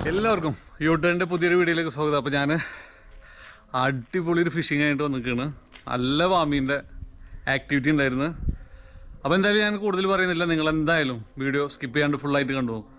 എല്ലാവർക്കും യൂട്ടേണിൻ്റെ പുതിയൊരു വീഡിയോയിലേക്ക് സ്വാഗതം അപ്പോൾ ഞാൻ അടിപൊളി ഒരു ഫിഷിംഗ് ആയിട്ട് വന്നിരിക്കുകയാണ് നല്ല വാമീൻ്റെ ആക്ടിവിറ്റി ഉണ്ടായിരുന്നു അപ്പോൾ എന്തായാലും ഞാൻ കൂടുതൽ പറയുന്നില്ല നിങ്ങൾ എന്തായാലും വീഡിയോ സ്കിപ്പ് ചെയ്യാണ്ട് ഫുള്ളായിട്ട് കണ്ടു നോക്കും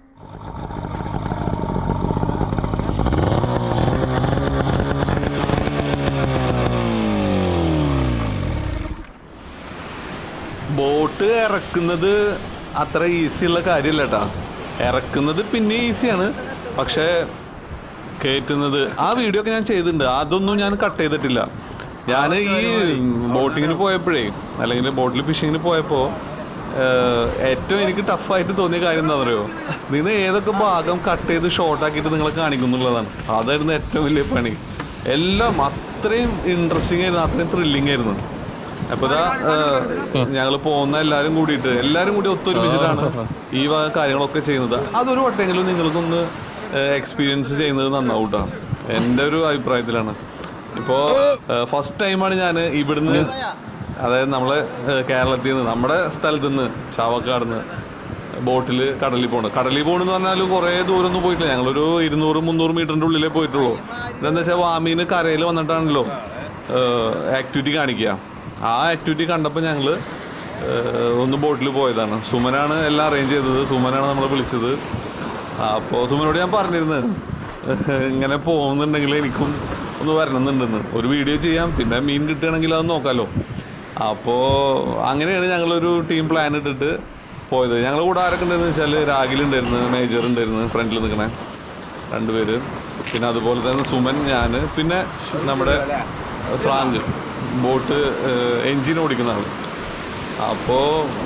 ബോട്ട് ഇറക്കുന്നത് അത്ര ഈസി ഉള്ള കാര്യമല്ല കേട്ടാ ഇറക്കുന്നത് പിന്നെ ഈസിയാണ് പക്ഷേ കയറ്റുന്നത് ആ വീഡിയോ ഒക്കെ ഞാൻ ചെയ്തിട്ടുണ്ട് അതൊന്നും ഞാൻ കട്ട് ചെയ്തിട്ടില്ല ഞാൻ ഈ ബോട്ടിങ്ങിന് പോയപ്പോഴേ അല്ലെങ്കിൽ ബോട്ടിൽ ഫിഷിങ്ങിന് പോയപ്പോൾ ഏറ്റവും എനിക്ക് ടഫായിട്ട് തോന്നിയ കാര്യം എന്താ പറയുക നിങ്ങൾ ഏതൊക്കെ ഭാഗം കട്ട് ചെയ്ത് ഷോർട്ട് ആക്കിയിട്ട് നിങ്ങളെ കാണിക്കുന്നുള്ളതാണ് അതായിരുന്നു ഏറ്റവും വലിയ പണി എല്ലാം അത്രയും ഇൻട്രസ്റ്റിംഗ് ആയിരുന്നു അത്രയും ത്രില്ലിംഗ് ആയിരുന്നു അപ്പൊ ഇതാ ഞങ്ങൾ പോകുന്ന എല്ലാരും കൂടിയിട്ട് എല്ലാരും കൂടി ഒത്തൊരുമിച്ചിട്ടാണ് ഈ വക കാര്യങ്ങളൊക്കെ ചെയ്യുന്നത് അതൊരു വട്ടെങ്കിലും നിങ്ങൾക്കൊന്ന് എക്സ്പീരിയൻസ് ചെയ്യുന്നത് നന്നാവും കേട്ടോ എൻ്റെ ഒരു അഭിപ്രായത്തിലാണ് ഇപ്പോൾ ഫസ്റ്റ് ടൈമാണ് ഞാൻ ഇവിടുന്ന് അതായത് നമ്മളെ ഏഹ്, കേരളത്തിൽ നിന്ന് നമ്മുടെ സ്ഥലത്ത് നിന്ന് ചാവക്കാട് നിന്ന് ബോട്ടിൽ കടലിൽ പോകണം കടലിൽ പോകണമെന്ന് പറഞ്ഞാൽ കുറേ ദൂരം ഒന്നും പോയിട്ടില്ല ഞങ്ങളൊരു ഇരുന്നൂറ് മുന്നൂറ് മീറ്ററിൻ്റെ ഉള്ളിലേ പോയിട്ടുള്ളൂ ഇതെന്താ വെച്ചാൽ വാമീന് കരയിൽ വന്നിട്ടാണല്ലോ ആക്ടിവിറ്റി കാണിക്കുക ആ ആക്ടിവിറ്റി കണ്ടപ്പോൾ ഞങ്ങൾ ഒന്ന് ബോട്ടിൽ പോയതാണ് സുമനാണ് എല്ലാം അറേഞ്ച് ചെയ്തത് സുമനാണ് നമ്മളെ വിളിച്ചത് അപ്പോൾ സുമനോട് ഞാൻ പറഞ്ഞിരുന്നു ഇങ്ങനെ പോകുന്നുണ്ടെങ്കിൽ എനിക്കും ഒന്ന് വരണമെന്നുണ്ടെന്ന് ഒരു വീഡിയോ ചെയ്യാം പിന്നെ മീൻ കിട്ടുകയാണെങ്കിൽ അത് നോക്കാമല്ലോ അപ്പോൾ അങ്ങനെയാണ് ഞങ്ങളൊരു ടീം പ്ലാൻ ഇട്ടിട്ട് പോയത് ഞങ്ങളുടെ കൂടെ ആരൊക്കെ ഉണ്ടെന്ന് വെച്ചാൽ രാഗിൽ ഉണ്ടായിരുന്നു മേജർ ഉണ്ടായിരുന്നു ഫ്രണ്ടിൽ നിൽക്കണേ രണ്ടുപേര് പിന്നെ അതുപോലെ തന്നെ സുമൻ ഞാൻ പിന്നെ നമ്മുടെ ഫ്രാങ്ക് ബോട്ട് എൻജിൻ ഓടിക്കുന്ന ആൾ അപ്പോൾ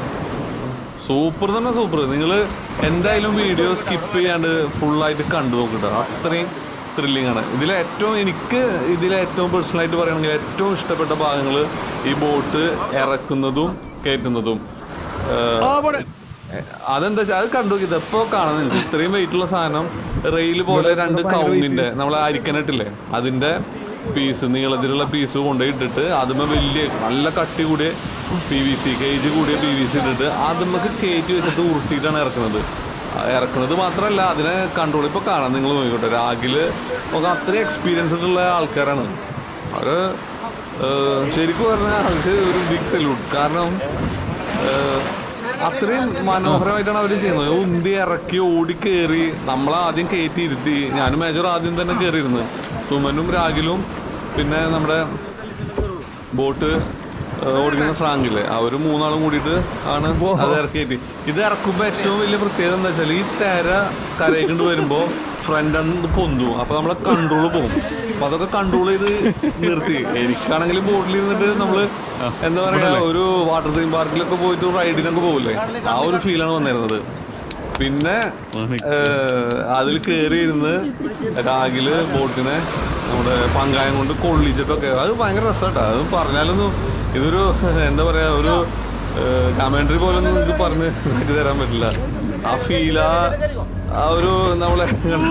സൂപ്പർ തന്നെ സൂപ്പർ നിങ്ങൾ എന്തായാലും വീഡിയോ സ്കിപ്പ് ചെയ്യാണ്ട് ഫുള്ളായിട്ട് കണ്ടു നോക്കട്ടോ അത്രയും ത്രില്ലിംഗ് ആണ് ഇതിലെ ഏറ്റവും എനിക്ക് ഇതിലെ ഏറ്റവും പേഴ്സണലായിട്ട് പറയുകയാണെങ്കിൽ ഏറ്റവും ഇഷ്ടപ്പെട്ട ഭാഗങ്ങൾ ഈ ബോട്ട് ഇറക്കുന്നതും കയറ്റുന്നതും ഏഹ്, അതെന്താ വെച്ചാൽ അത് കണ്ടു നോക്കി ഇതെപ്പോ കാണുന്നത് ഇത്രയും വെയിറ്റ് ഉള്ള സാധനം റെയിൽ പോലെ രണ്ട് കൗങ്ങിന്റെ നമ്മളെ അരിക്കനട്ടില്ലേ അതിന്റെ പീസ് നീളത്തിലുള്ള പീസ് കൊണ്ടുപോയി ഇട്ടിട്ട് അതുമ്മ വലിയ നല്ല കട്ടി കൂടിയ പി വി സി കേജ് കൂടിയ പി വി സി ഇട്ടിട്ട് അതുമ്മക്ക് കയറ്റി വെച്ചിട്ട് ഉരുട്ടിയിട്ടാണ് ഇറക്കുന്നത് ആ ഇറക്കുന്നത് മാത്രമല്ല അതിനെ കൺട്രോൾ ഇപ്പോൾ കാണാം നിങ്ങൾ നോക്കിക്കോട്ടെ രാഗില് ഒക്കെ അത്രയും എക്സ്പീരിയൻസ് ഉള്ള ആൾക്കാരാണ് അവര് ഏഹ്, ശരിക്കും പറഞ്ഞാൽ അവർക്ക് ഒരു ബിഗ് സല്യൂട്ട് കാരണം ഏഹ്, അത്രയും മനോഹരമായിട്ടാണ് അവർ ചെയ്യുന്നത് ഉന്തി ഇറക്കി ഓടി കയറി നമ്മളെ ആദ്യം കയറ്റി ഇരുത്തി ഞാനും മേജർ ആദ്യം തന്നെ കയറിയിരുന്നു സുമനും രാഗിലും പിന്നെ നമ്മുടെ ബോട്ട് ഏഹ്, ഓടിക്കുന്ന സ്രാങ്കില്ലേ അവര് മൂന്നാളും കൂടിയിട്ട് ആണ് അത് ഇറക്കിയിട്ട് ഇത് ഇറക്കുമ്പോൾ ഏറ്റവും വലിയ പ്രത്യേകത എന്താ വെച്ചാൽ ഈ തെര കരയിക്കൊണ്ട് വരുമ്പോൾ ഫ്രണ്ട് അന്ന് പൊന്തും അപ്പൊ നമ്മളെ കൺട്രോൾ പോകും അപ്പൊ അതൊക്കെ കൺട്രോൾ ചെയ്ത് നിർത്തി എനിക്കാണെങ്കിൽ ബോട്ടിൽ ഇരുന്നിട്ട് നമ്മള് എന്താ പറയാ ഒരു വാട്ടർ തീം പാർക്കിലൊക്കെ പോയിട്ട് റൈഡിനൊക്കെ പോകില്ലേ ആ ഒരു ഫീലാണ് വന്നിരുന്നത് പിന്നെ ഏഹ്, അതിൽ കയറി ഇരുന്ന് രാഗില് ബോട്ടിനെ നമ്മുടെ പങ്കായം കൊണ്ട് കൊള്ളിച്ചിട്ടൊക്കെ അത് ഭയങ്കര രസമാട്ടോ അത് പറഞ്ഞാലൊന്നും ഇതൊരു എന്താ പറയാ ഒരു കമന്ററി പോലെ ഒന്നും നിങ്ങൾക്ക് പറഞ്ഞ് എനിക്ക് തരാൻ പറ്റില്ല ആ ഫീൽ ആ ആ ഒരു നമ്മളെ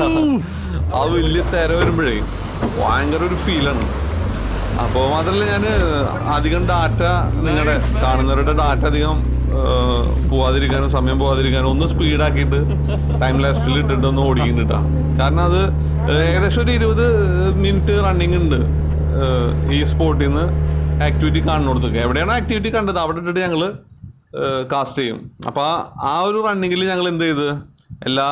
ആ വലിയ തിര വരുമ്പോഴേ ഭയങ്കര ഒരു ഫീലാണ് അപ്പോൾ മാത്രമല്ല ഞാൻ അധികം ഡാറ്റ നിങ്ങളുടെ കാണുന്നവരുടെ ഡാറ്റ അധികം ഏഹ്, പോവാതിരിക്കാനും സമയം പോവാതിരിക്കാനും ഒന്ന് സ്പീഡാക്കിയിട്ട് ടൈം ലാസ്റ്റിൽ ഇട്ടിട്ട് ഒന്ന് ഓടിക്കുന്നുട്ടാ കാരണം അത് ഏകദേശം ഒരു ഇരുപത് മിനിറ്റ് റണ്ണിങ് ഉണ്ട് ഏഹ്, ഈ സ്പോട്ടിൽ നിന്ന് ആക്ടിവിറ്റി കാണുന്നിടത്തൊക്കെ എവിടെയാണ് ആക്ടിവിറ്റി കണ്ടത് അവിടെ ഇട്ടിട്ട് ഞങ്ങൾ കാസ്റ്റ് ചെയ്യും അപ്പോൾ ആ ഒരു റണ്ണിങ്ങിൽ ഞങ്ങൾ എന്ത് ചെയ്ത് എല്ലാ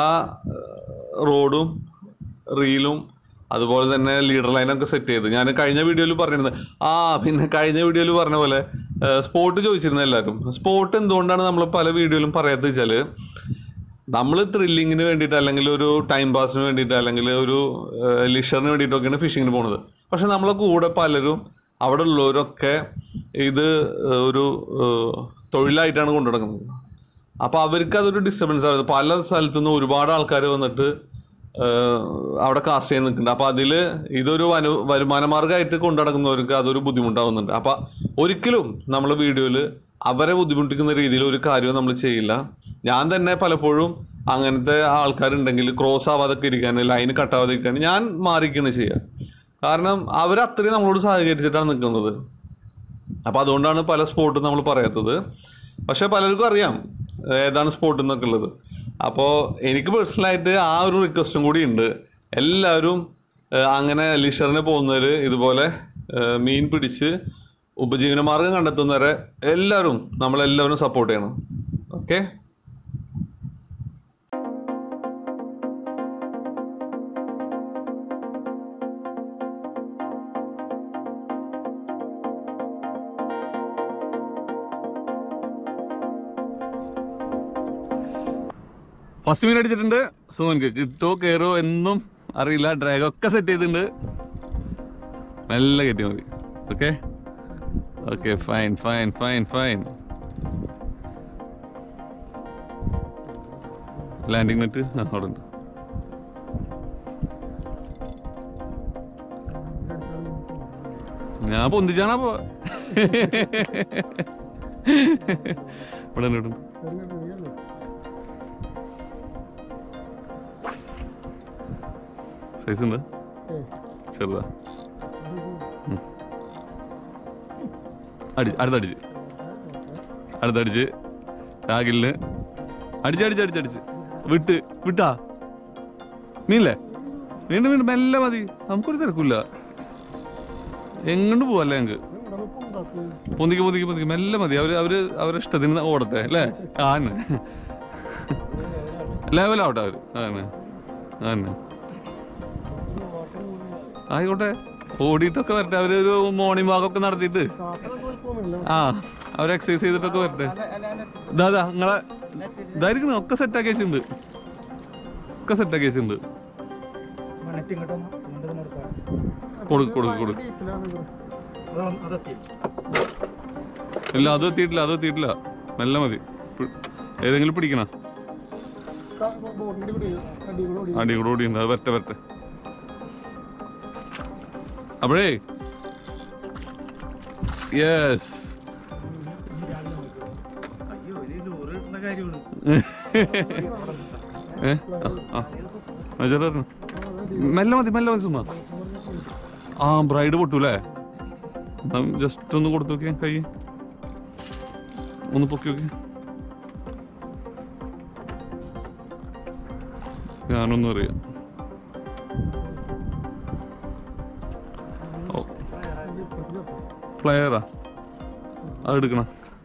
റോഡും റീലും അതുപോലെ തന്നെ ലീഡർ ലൈനൊക്കെ സെറ്റ് ചെയ്ത് ഞാൻ കഴിഞ്ഞ വീഡിയോയിൽ പറഞ്ഞിരുന്നത് ആ പിന്നെ കഴിഞ്ഞ വീഡിയോയിൽ പറഞ്ഞ പോലെ സ്പോട്ട് ചോദിച്ചിരുന്നു എല്ലാവരും സ്പോട്ട് എന്തുകൊണ്ടാണ് നമ്മൾ പല വീഡിയോയിലും പറയാത്തത് വെച്ചാൽ നമ്മൾ ത്രില്ലിങ്ങിന് വേണ്ടിയിട്ട് അല്ലെങ്കിൽ ഒരു ടൈം പാസിന് വേണ്ടിയിട്ട് അല്ലെങ്കിൽ ഒരു ലിഷറിന് വേണ്ടിയിട്ടൊക്കെയാണ് ഫിഷിങ്ങിന് പോണത് പക്ഷെ നമ്മളെ കൂടെ പലരും അവിടെ ഉള്ളവരൊക്കെ ഇത് ഏഹ്, ഒരു ഏഹ്, തൊഴിലായിട്ടാണ് കൊണ്ടു നടക്കുന്നത് അപ്പോൾ അവർക്ക് അതൊരു ഡിസ്റ്റർബൻസ് ആണ് പല സ്ഥലത്തു നിന്ന് ഒരുപാട് ആൾക്കാർ വന്നിട്ട് ഏഹ്, അവിടെ കാസ്റ്റ് ചെയ്ത് നിൽക്കുന്നുണ്ട് അപ്പോൾ അതിൽ ഇതൊരു വനു വരുമാന മാർഗമായിട്ട് കൊണ്ടു നടക്കുന്നവർക്ക് അതൊരു ബുദ്ധിമുട്ടാവുന്നുണ്ട് അപ്പോൾ ഒരിക്കലും നമ്മൾ വീഡിയോയിൽ അവരെ ബുദ്ധിമുട്ടിക്കുന്ന രീതിയിൽ ഒരു കാര്യവും നമ്മൾ ചെയ്യില്ല ഞാൻ തന്നെ പലപ്പോഴും അങ്ങനത്തെ ആൾക്കാരുണ്ടെങ്കിൽ ക്രോസ് ആവാതൊക്കെ ഇരിക്കാൻ ലൈൻ കട്ടാവാതെ ഇരിക്കാൻ ഞാൻ മാറിക്കാണ് ചെയ്യുക കാരണം അവർ അത്രയും നമ്മളോട് സഹകരിച്ചിട്ടാണ് നിൽക്കുന്നത് അപ്പോൾ അതുകൊണ്ടാണ് പല സ്പോട്ടും നമ്മൾ പറയാത്തത് പക്ഷെ പലർക്കും അറിയാം ഏതാണ് സ്പോട്ട് എന്നൊക്കെ ഉള്ളത് അപ്പോൾ എനിക്ക് പേഴ്സണലായിട്ട് ആ ഒരു റിക്വസ്റ്റും കൂടി ഉണ്ട് എല്ലാവരും ഏഹ്, അങ്ങനെ ലിഷറിന് പോകുന്നവർ ഇതുപോലെ ഏഹ്, മീൻ പിടിച്ച് ഉപജീവന മാർഗം കണ്ടെത്തുന്നവരെ എല്ലാവരും നമ്മളെല്ലാവരും സപ്പോർട്ട് ചെയ്യണം ഓക്കെ ഫസ്റ്റ് മീൻ അടിച്ചിട്ടുണ്ട് സുമൻക്ക് കിട്ടോ കയറോ എന്നും അറിയില്ല ഡ്രാഗ് ഒക്കെ സെറ്റ് ചെയ്തിട്ടുണ്ട് മെല്ലെ കയറ്റി മതി okay okay fine fine fine fine landing net ആ അവിടെ ഉണ്ട് ഞാൻ പൊന്തിച്ചാണാ പോ ഇവിടെ ഉണ്ട്, ഇവിടെ ഉണ്ട്. സൈസ് ഉണ്ട് ചെറുതാ ഉം. അടി അടുത്തടിച്ച് അടുത്തടിച്ച് രാഗിലിന് അടിച്ച് അടിച്ച് അടിച്ച് അടിച്ച് വിട്ട് വിട്ടാ മീനല്ലേ വീണ്ടും വീണ്ടും മെല്ലെ മതി നമുക്കൊരു തിരക്കില്ല എങ്ങോട്ട് പോവല്ലേ ഞങ്ങക്ക് പൊന്തിക്ക് പൊന്തിക്ക് പൊന്തിക്ക് മെല്ലെ മതി അവര് അവര് അവരുടെ ഇഷ്ടത്തിന് ഓടട്ടെ അല്ലേ ആന്നെ ലെവലാവട്ടെ അവര് ആന്നെ ആന്നെ ആയിക്കോട്ടെ ഓടിയിട്ടൊക്കെ വരട്ടെ അവര് ഒരു മോർണിംഗ് വാക്ക് ഒക്കെ നടത്തിയിട്ട് ആ അവർ എക്സസൈസ് ചെയ്തിട്ടൊക്കെ വരട്ടെ ഇതാ ഇതാ നിങ്ങളെ ഇതായിരിക്കണം ഒക്കെ സെറ്റ് ആക്കി വെച്ചിട്ടുണ്ട് ഒക്കെ സെറ്റ് ആക്കി വെച്ചിട്ടുണ്ട് കൊടുക്ക് കൊടുക്ക് കൊടുക്ക് ഇല്ല അത് എത്തിയിട്ടില്ല അത് എത്തിയിട്ടില്ല മെല്ലെ മതി പി- ഏതെങ്കിലും പിടിക്കണ അടി കൂടെ ഓടിയുണ്ട് അത് വരട്ടെ വരട്ടെ അപ്പോഴേ യെസ് ഏ ആ, ആ മെജർ പറഞ്ഞു മെല്ലെ മതി മെല്ലെ മതി സുമ ആ ബ്രൈഡ് പൊട്ടൂലേ ജസ്റ്റ് ഒന്ന് കൊടുത്തു നോക്കിയേ കൈ ഒന്ന് പൊക്കി നോക്കി ഞാനൊന്നും അറിയാം ഓ പ്ലെയറാ അത് എടുക്കണം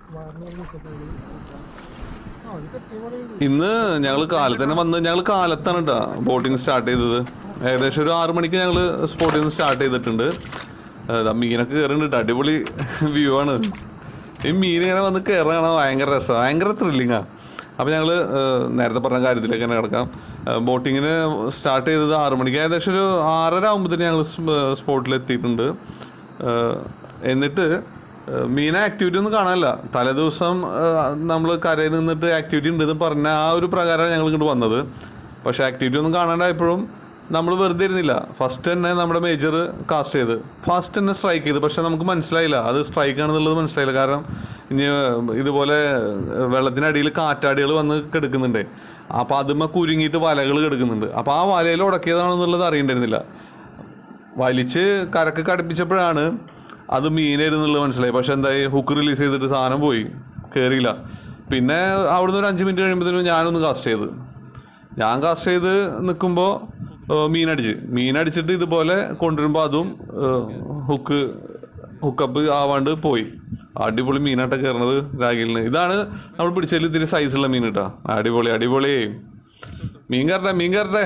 ഇന്ന് ഞങ്ങൾ കാലത്ത് തന്നെ വന്ന് ഞങ്ങൾ കാലത്താണ് കേട്ടോ ബോട്ടിങ് സ്റ്റാർട്ട് ചെയ്തത് ഏകദേശം ഒരു ആറു മണിക്ക് ഞങ്ങൾ സ്പോട്ടിൽ നിന്ന് സ്റ്റാർട്ട് ചെയ്തിട്ടുണ്ട് അതാ മീനൊക്കെ കയറുന്നുണ്ട് ട്ടോ. അടിപൊളി വ്യൂ ആണ് ഈ മീൻ ഇങ്ങനെ വന്ന് കയറാണ് ഭയങ്കര രസം ഭയങ്കര ത്രില്ലിങ്ങാ അപ്പോൾ ഞങ്ങൾ നേരത്തെ പറഞ്ഞ കാര്യത്തിലേക്ക് തന്നെ കിടക്കാം ബോട്ടിങ്ങിന് സ്റ്റാർട്ട് ചെയ്തത് ആറു മണിക്ക് ഏകദേശം ഒരു ആറര ആകുമ്പോഴത്തേന് ഞങ്ങൾ സ്പോട്ടിൽ എത്തിയിട്ടുണ്ട് ഏഹ് എന്നിട്ട് ഏഹ് മീനെ ആക്ടിവിറ്റി ഒന്നും കാണാനില്ല തലേദിവസം നമ്മൾ കരയിൽ നിന്നിട്ട് ആക്ടിവിറ്റി ഉണ്ടെന്ന് പറഞ്ഞ ആ ഒരു പ്രകാരമാണ് ഞങ്ങൾ ഇങ്ങോട്ട് വന്നത് പക്ഷേ ആക്ടിവിറ്റി ഒന്നും കാണാണ്ടായപ്പോഴും നമ്മൾ വെറുതെ ഇരുന്നില്ല ഫസ്റ്റ് തന്നെ നമ്മുടെ മേജർ കാസ്റ്റ് ചെയ്ത് ഫസ്റ്റ് തന്നെ സ്ട്രൈക്ക് ചെയ്ത് പക്ഷെ നമുക്ക് മനസ്സിലായില്ല അത് സ്ട്രൈക്ക് ആണെന്നുള്ളത് മനസ്സിലായില്ല കാരണം ഇനി ഇതുപോലെ വെള്ളത്തിനടിയിൽ കാറ്റാടികൾ വന്ന് കിടക്കുന്നുണ്ടേ അപ്പോൾ അതുമ്മ കുരുങ്ങിയിട്ട് വലകൾ കിടക്കുന്നുണ്ട് അപ്പോൾ ആ വലയിൽ ഉടക്കിയതാണെന്നുള്ളത് അറിയണ്ടായിരുന്നില്ല വലിച്ച് കരക്ക് കടുപ്പിച്ചപ്പോഴാണ് അത് മീനായിരുന്നുള്ളത് മനസ്സിലായി പക്ഷെ എന്തായി ഹുക്ക് റിലീസ് ചെയ്തിട്ട് സാധനം പോയി കയറിയില്ല പിന്നെ അവിടുന്ന് ഒരു അഞ്ച് മിനിറ്റ് കഴിയുമ്പോഴത്തേനും ഞാനൊന്ന് കാസ്റ്റ് ചെയ്ത് ഞാൻ കാസ്റ്റ് ചെയ്ത് നിൽക്കുമ്പോൾ മീനടിച്ച് മീനടിച്ചിട്ട് ഇതുപോലെ കൊണ്ടുവരുമ്പോൾ അതും ഹുക്ക് ഹുക്കപ്പ് ആവാണ്ട് പോയി അടിപൊളി മീനാട്ട കയറണത് രാഗിലിന് ഇതാണ് നമ്മൾ പിടിച്ചതിൽ ഇത്തിരി സൈസുള്ള മീൻ കേട്ടോ അടിപൊളി അടിപൊളി മീൻ കയറട്ടെ മീൻ കയറട്ടെ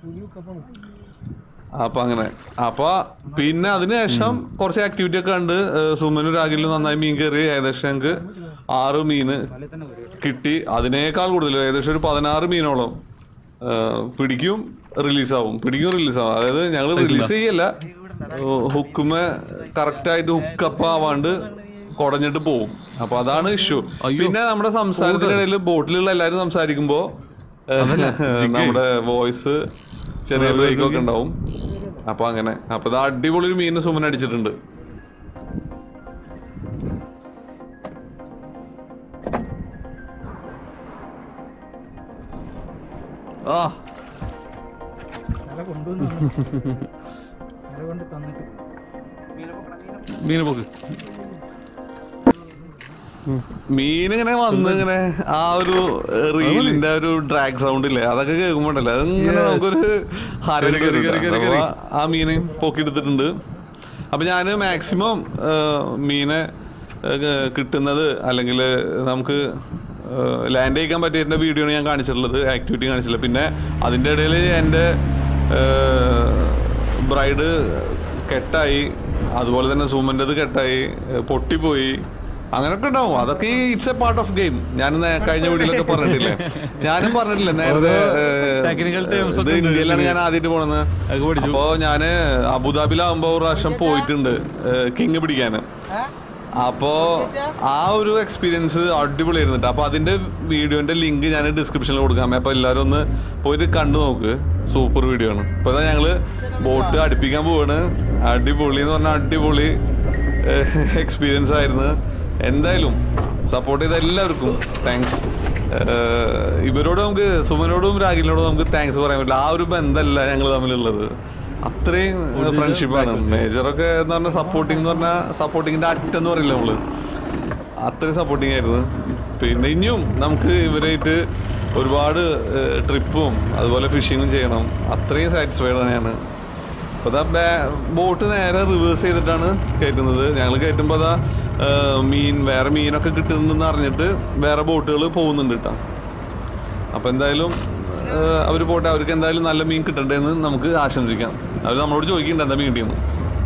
അപ്പൊ അങ്ങനെ അപ്പൊ പിന്നെ അതിനുശേഷം കുറച്ച് ആക്ടിവിറ്റി ഒക്കെ കണ്ട് ഏഹ് സുമനും രാഗിലും നന്നായി മീൻ കയറി ഏകദേശം ഞങ്ങൾക്ക് ആറ് മീന് കിട്ടി അതിനേക്കാൾ കൂടുതൽ ഏകദേശം ഒരു പതിനാറ് മീനോളം ഏഹ് പിടിക്കും റിലീസാവും പിടിക്കും റിലീസാവും അതായത് ഞങ്ങൾ റിലീസ് ചെയ്യല്ല ഹുക്കുമേ കറക്റ്റായിട്ട് ഹുക്കപ്പ് ആവാണ്ട് കുടഞ്ഞിട്ട് പോവും അപ്പൊ അതാണ് ഇഷ്യൂ പിന്നെ നമ്മുടെ സംസാരത്തിനിടയിൽ ബോട്ടിലുള്ള എല്ലാരും സംസാരിക്കുമ്പോ ഏഹ്, നമ്മുടെ വോയിസ് ചെറിയ ബ്രേക്ക് ഒക്കെ ഉണ്ടാവും അപ്പൊ അങ്ങനെ അപ്പൊ ഇത് അടിപൊളി ഒരു മീൻ സുമൻ അടിച്ചിട്ടുണ്ട് ആ മീന് പോക്ക് മീൻ ഇങ്ങനെ വന്ന് ഇങ്ങനെ ആ ഒരു റീലിന്റെ ഒരു ഡ്രാഗ് സൗണ്ട് ഇല്ലേ അതൊക്കെ കേൾക്കുമ്പോണ്ടല്ലോ അതിങ്ങനെ Yes. നമുക്കൊരു ഹരം കേറി, കേറി, കേറി, കേറി, അപ്പൊ ആ മീനെ പൊക്കിയെടുത്തിട്ടുണ്ട് അപ്പൊ ഞാൻ മാക്സിമം മീനെ ഏഹ്, കിട്ടുന്നത് അല്ലെങ്കിൽ നമുക്ക് ലാൻഡ് ചെയ്യിക്കാൻ പറ്റിയ വീഡിയോ ആണ് ഞാൻ കാണിച്ചിട്ടുള്ളത് ആക്ടിവിറ്റി കാണിച്ചില്ല പിന്നെ അതിൻ്റെ ഇടയിൽ എൻ്റെ ബ്രൈഡ് കെട്ടായി അതുപോലെ തന്നെ സുമൻ്റെത് കെട്ടായി ഏഹ്, പൊട്ടിപ്പോയി അങ്ങനെയൊക്കെ ഉണ്ടാവും അതൊക്കെ it's a part of game ഞാൻ നേ- കഴിഞ്ഞ വീഡിയോയിലൊക്കെ പറഞ്ഞിട്ടില്ലേ ഞാനും പറഞ്ഞിട്ടില്ലേ നേരത്തെ ഏഹ്, technical terms ഇത് ഒക്കെ ഉണ്ട് ഇന്ത്യയിലാണ് ഞാൻ ആദ്യമായിട്ട് പോണത് അതൊക്കെ പഠിച്ചു അപ്പോ ഞാന് അബുദാബിയിലാവുമ്പോ ഒരു പ്രാവശ്യം പോയിട്ടുണ്ട് കിങ് പിടിക്കാൻ അപ്പോ ആ ഒരു എക്സ്പീരിയൻസ് അടിപൊളിയായിരുന്നു ട്ടോ. അപ്പൊ അതിന്റെ വീഡിയോന്റെ ലിങ്ക് ഞാൻ ഡിസ്ക്രിപ്ഷനിൽ കൊടുക്കാം അപ്പൊ എല്ലാവരും ഒന്ന് പോയിട്ട് കണ്ടു നോക്ക് സൂപ്പർ വീഡിയോ ആണ് ഇപ്പൊ ദാ ഞങ്ങള് ബോട്ട് അടുപ്പിക്കാൻ പോവാണ് അടിപൊളി എന്ന് പറഞ്ഞാൽ അടിപൊളി എക്സ്പീരിയൻസ് ആയിരുന്നു എന്തായാലും സപ്പോർട്ട് ചെയ്ത എല്ലാവർക്കും താങ്ക്സ് ഇവരോട് നമുക്ക് സുമനോടും രാഗിലിനോടും നമുക്ക് താങ്ക്സ് പറയാൻ പറ്റില്ല ആ ഒരു ബന്ധമല്ല ഞങ്ങൾ തമ്മിലുള്ളത് അത്രയും ഫ്രണ്ട്ഷിപ്പാണ് മേജറൊക്കെ എന്ന് പറഞ്ഞാൽ സപ്പോർട്ടിങ് എന്ന് പറഞ്ഞാൽ സപ്പോർട്ടിങ്ങിന്റെ അറ്റെന്ന് പറയില്ല നമ്മള് അത്രയും സപ്പോർട്ടിങ് ആയിരുന്നു പിന്നെ ഇനിയും നമുക്ക് ഇവരായിട്ട് ഒരുപാട് ട്രിപ്പും അതുപോലെ ഫിഷിങ്ങും ചെയ്യണം അത്രയും സാറ്റിസ്ഫൈഡ് ആണ് ഞാൻ അപ്പോൾ അതാ ബോട്ട് നേരെ റിവേഴ്സ് ചെയ്തിട്ടാണ് കയറ്റുന്നത് ഞങ്ങൾ കയറ്റുമ്പോൾ അതാ ഏ, മീൻ വേറെ മീനൊക്കെ കിട്ടുന്നുണ്ടെന്ന് അറിഞ്ഞിട്ട് വേറെ ബോട്ടുകൾ പോകുന്നുണ്ട് കേട്ടോ അപ്പോൾ എന്തായാലും അവർ പോട്ടെ അവർക്ക് എന്തായാലും നല്ല മീൻ കിട്ടട്ടെ എന്ന് നമുക്ക് ആശംസിക്കാം അവർ നമ്മളോട് ചോദിക്കുന്നുണ്ട് എന്താ മീൻ കിട്ടിയെന്ന്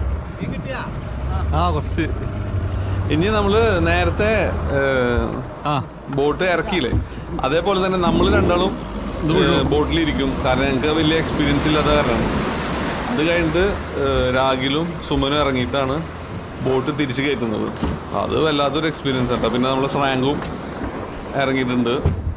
ആ കുറച്ച് ഇനി നമ്മൾ നേരത്തെ ഏ, ആ ബോട്ട് ഇറക്കിയില്ലേ അതേപോലെ തന്നെ നമ്മൾ രണ്ടാളും ബോട്ടിലിരിക്കും കാരണം ഞങ്ങൾക്ക് വലിയ എക്സ്പീരിയൻസ് ഇല്ലാത്ത കാരണം അത് കഴിഞ്ഞിട്ട് ഏഹ്, രാഗിലും സുമനും ഇറങ്ങിയിട്ടാണ് ബോട്ട് തിരിച്ച് കയറ്റുന്നത് അത് വല്ലാത്തൊരു എക്സ്പീരിയൻസ് ആണ് പിന്നെ നമ്മൾ സ്രാങ്കും ഇറങ്ങിയിട്ടുണ്ട്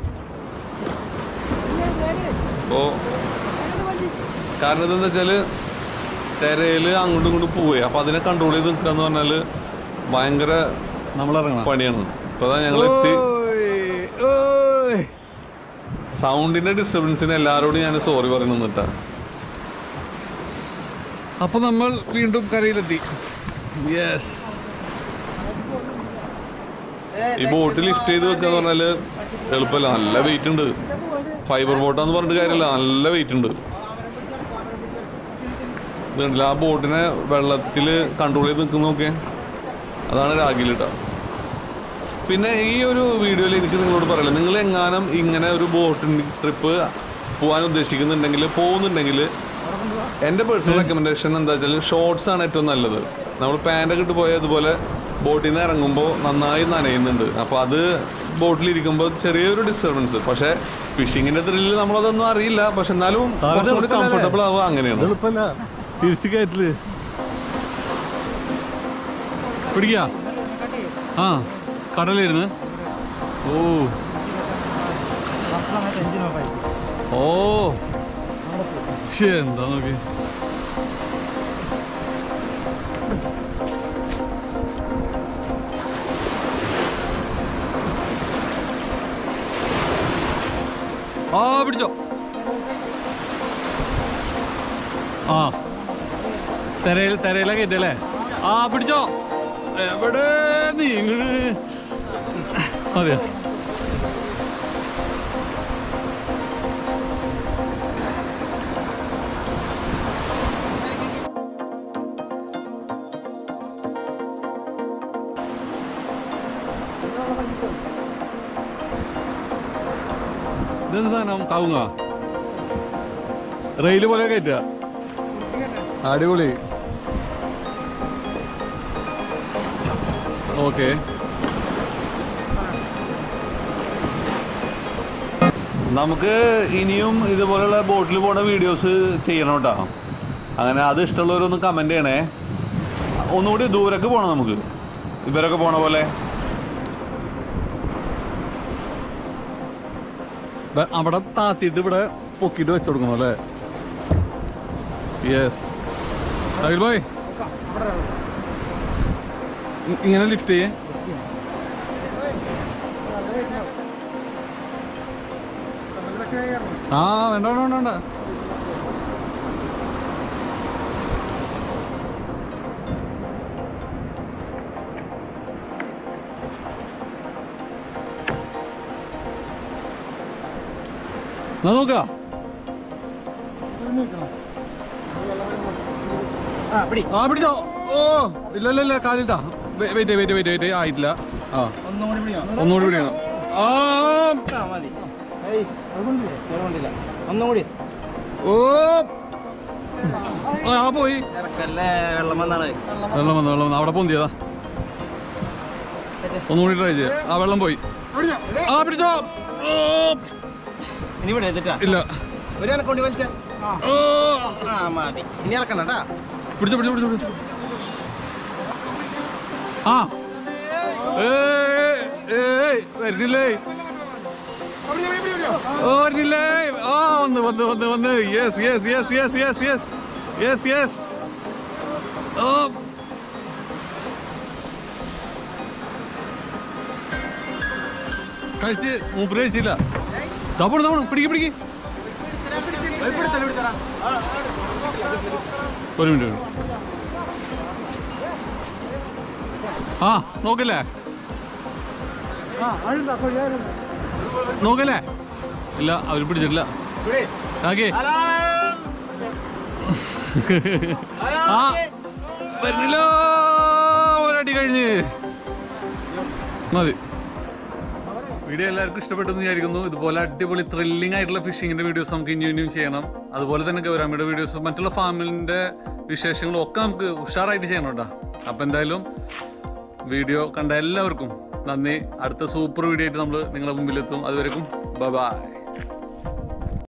അപ്പോൾ കാരണം ഇതെന്താ വെച്ചാൽ തിരയിൽ അങ്ങോട്ടും ഇങ്ങോട്ടും പോവുക അപ്പോൾ അതിനെ കൺട്രോൾ ചെയ്ത് നിൽക്കുക എന്ന് പറഞ്ഞാൽ ഭയങ്കര നമ്മൾ ഇറങ്ങണം പണിയാണ് ഇപ്പോൾ അതാ ഞങ്ങൾ എത്തി ഓയ്, ഓയ്. സൗണ്ടിന്റെ ഡിസ്റ്റർബൻസിന് എല്ലാവരോടും ഞാൻ സോറി പറയണം കേട്ടാ അപ്പൊ നമ്മൾ വീണ്ടും കരയിലെത്തി യെസ് ഈ ബോട്ട് ലിഫ്റ്റ് ചെയ്ത് വെക്കുക എന്ന് പറഞ്ഞാല് എളുപ്പമല്ല നല്ല വെയിറ്റ് ഉണ്ട് ഫൈബർ ബോട്ടാന്ന് പറഞ്ഞിട്ട് കാര്യമില്ല നല്ല വെയിറ്റ് ഉണ്ട് ഇത് കണ്ടില്ല ആ ബോട്ടിനെ വെള്ളത്തിൽ കൺട്രോൾ ചെയ്ത് നിൽക്കുന്ന നോക്കേ അതാണ് രാഗിലിട്ട പിന്നെ ഈ ഒരു വീഡിയോയിൽ എനിക്ക് നിങ്ങളോട് പറയില്ല നിങ്ങൾ എങ്ങാനും ഇങ്ങനെ ഒരു ബോട്ടിൻ്റെ ട്രിപ്പ് പോകാൻ ഉദ്ദേശിക്കുന്നുണ്ടെങ്കിൽ പോകുന്നുണ്ടെങ്കിൽ എൻ്റെ പേഴ്സണൽ റെക്കമെൻഡേഷൻ എന്താ വെച്ചാൽ ഷോർട്സ് ആണ് ഏറ്റവും നല്ലത് നമ്മൾ പാൻ്റൊക്കെ ഇട്ട് പോയാൽ ഇതുപോലെ ബോട്ടിൽ നിന്ന് ഇറങ്ങുമ്പോൾ നന്നായി നനയുന്നുണ്ട് അപ്പോൾ അത് ബോട്ടിലിരിക്കുമ്പോൾ ചെറിയൊരു ഡിസ്റ്റർബൻസ് പക്ഷേ ഫിഷിങ്ങിൻ്റെ ത്രില്ലിൽ നമ്മളതൊന്നും അറിയില്ല പക്ഷെ എന്നാലും സാറിന് കുറച്ചും കൂടി എളുപ്പമല്ലേ? കംഫർട്ടബിൾ ആവുക അങ്ങനെയാണ് എളുപ്പല്ല തിരിച്ചു കയറ്റില് പിടിക്ക ആ കടലിരുന്ന് ഓ ഓ ശ്ശേ, എന്താ നോക്കി ആ പിടിച്ചോ ആ തെരയിൽ തെരയില കയറ്റല്ലേ ആ പിടിച്ചോ എവിടെ നീങ്ങള് അതെയോ ഇതെന്ത് സാധനം കവുങ്ങ റെയില് പോലെ കയറ്റുക അടിപൊളി ഓക്കെ നമുക്ക് ഇനിയും ഇതുപോലുള്ള ബോട്ടിൽ പോണ വീഡിയോസ് ചെയ്യണം കേട്ടോ അങ്ങനെ അത് ഇഷ്ടമുള്ളവരൊന്ന് കമൻറ്റ് ചെയ്യണേ ഒന്നുകൂടി ദൂരക്ക് പോകണം നമുക്ക് ഇവരൊക്കെ പോണ പോലെ അവിടെ താത്തിയിട്ട് ഇവിടെ പൊക്കിട്ട് വെച്ചു കൊടുക്കണം അല്ലേ യെസ് അഖിൽ ഭായ് ഇ- ഇങ്ങനെ ലിഫ്റ്റ് ചെയ്യേ ആ വേണ്ട വേണ്ട വേണ്ട വേണ്ട എന്നാ നോക്കാം ആ പിടി ആ പിടിച്ചോ ഓ ഇല്ല ഇല്ല ഇല്ല കാലിട്ടാ വെയിറ്റ് വെയിറ്റ് വെയിറ്റ് വെയിറ്റ് ആയിട്ടില്ല ആ ഒന്നും കൂടി പിടിയോ ഒന്നുകൂടി പിടിക്കണം ആ ആ മതി ഏയ്സ്, അത് കൊണ്ടില്ലേ? വേറെ കൊണ്ടില്ല. ഒന്നും കൂടി ഓ ആ പോയി ഇറക്കല്ലേ വെള്ളം വന്നാണ് വെള്ളം വന്നു വെള്ളം വന്നു അവിടെ പൊന്തിയതാ ഒന്നുകൂടി ട്രൈ ചെയ്യാം ആ വെള്ളം പോയി ആ പിടിച്ചോ ഓ ഇനി ഇവിടെ എത്തിട്ടാ ഇല്ല ഒരു അനക്കൊണ്ട് വലിച്ച ഓ ആ മതി ഇനി ഇറക്കണ്ട കേട്ടാ പിടിച്ചോ പിടിച്ചോ പിടിച്ചോ പിടിച്ചോ ആ ഏയ്, ഏയ്, വരുന്നില്ലേ ഓ വരുന്നില്ലേ ആ വന്ന് വന്ന് വന്ന് വന്ന് yes yes yes yes yes yes yes yes ഓ കഴിച്ച് മൂപ്പര് കഴിച്ചില്ല തപ്പണം തപ്പണം പിടിക്ക് പിടിക്ക് ഒരു മിനിറ്റ് ഒരു മിനിറ്റ്. ആ നോക്കല്ലേ നോക്കല്ലേ ഇല്ല അവർ പിടിച്ചിട്ടില്ല ആകെ ആ വരുന്നില്ല ഒരടി കഴിഞ്ഞ് മതി വീഡിയോ എല്ലാവർക്കും ഇഷ്ടപ്പെട്ടെന്ന് വിചാരിക്കുന്നു ഇതുപോലെ അടിപൊളി ത്രില്ലിംഗ് ആയിട്ടുള്ള ഫിഷിങ്ങിന്റെ വീഡിയോസ് നമുക്ക് ഇനിയും ഇനിയും ചെയ്യണം അതുപോലെ തന്നെ ഗൗരാമിയുടെ വീഡിയോസ് മറ്റുള്ള ഫാമിലിന്റെ വിശേഷങ്ങളും ഒക്കെ നമുക്ക് ഉഷാറായിട്ട് ചെയ്യണം കേട്ടോ അപ്പം എന്തായാലും വീഡിയോ കണ്ട എല്ലാവർക്കും നന്ദി അടുത്ത സൂപ്പർ വീഡിയോ ആയിട്ട് നമ്മൾ നിങ്ങളുടെ മുമ്പിലെത്തും അതുവരെക്കും ബൈ